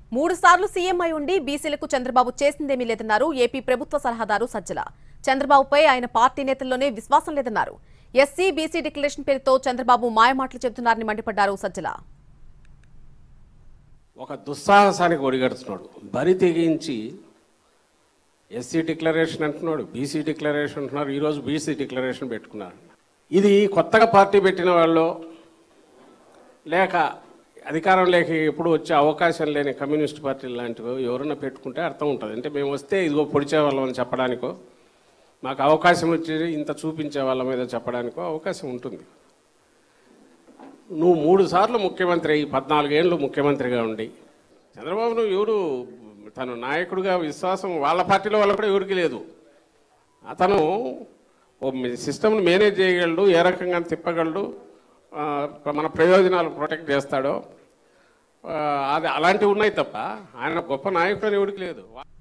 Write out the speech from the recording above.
మూడు సార్లు సీఎం అయి ఉండి బీసీలకు చంద్రబాబు చేసిందేమీ లేదన్నారు ఏపీ ప్రభుత్వ సలహాదారు సజ్జల చంద్రబాబుపై ఆయన పార్టీ నేతల్లోనే విశ్వాసం లేదన్నారు ఎస్సీ బీసీ డిక్లరేషన్ పేరుతో చంద్రబాబు మాయమాటలు చెబుతున్నారని మండిపడ్డారు సజ్జల ఒక దుస్సాహసానికి ఒడిగడుతున్నాడు బరి తెగించి ఎస్సీ డిక్లరేషన్ అంటున్నాడు బీసీ డిక్లరేషన్ అంటున్నారు ఈరోజు బీసీ డిక్లరేషన్ పెట్టుకున్నారు ఇది కొత్తగా పార్టీ పెట్టిన వాళ్ళు లేక అధికారం లేక ఎప్పుడు వచ్చే అవకాశం లేని కమ్యూనిస్ట్ పార్టీలు లాంటివి ఎవరైనా పెట్టుకుంటే అర్థం ఉంటుంది అంటే మేము వస్తే ఇదిగో పొడిచే వాళ్ళం అని చెప్పడానికో మాకు అవకాశం వచ్చి ఇంత చూపించే వాళ్ళ మీద చెప్పడానికో అవకాశం ఉంటుంది నువ్వు మూడు సార్లు ముఖ్యమంత్రి అయ్యి పద్నాలుగేళ్ళు ముఖ్యమంత్రిగా ఉండి చంద్రబాబు నువ్వు ఎవరు తను నాయకుడిగా విశ్వాసం వాళ్ళ పార్టీలో వాళ్ళ కూడా ఎవరికి లేదు అతను ఓ సిస్టమ్ని మేనేజ్ చేయగలడు ఏ రకంగా తిప్పగలడు ఆ, మన ప్రయోజనాలు ప్రొటెక్ట్ చేస్తాడో ఆ, అది అలాంటివి ఉన్నాయి తప్ప ఆయన గొప్ప నాయకుడు అని ఎవరికి లేదు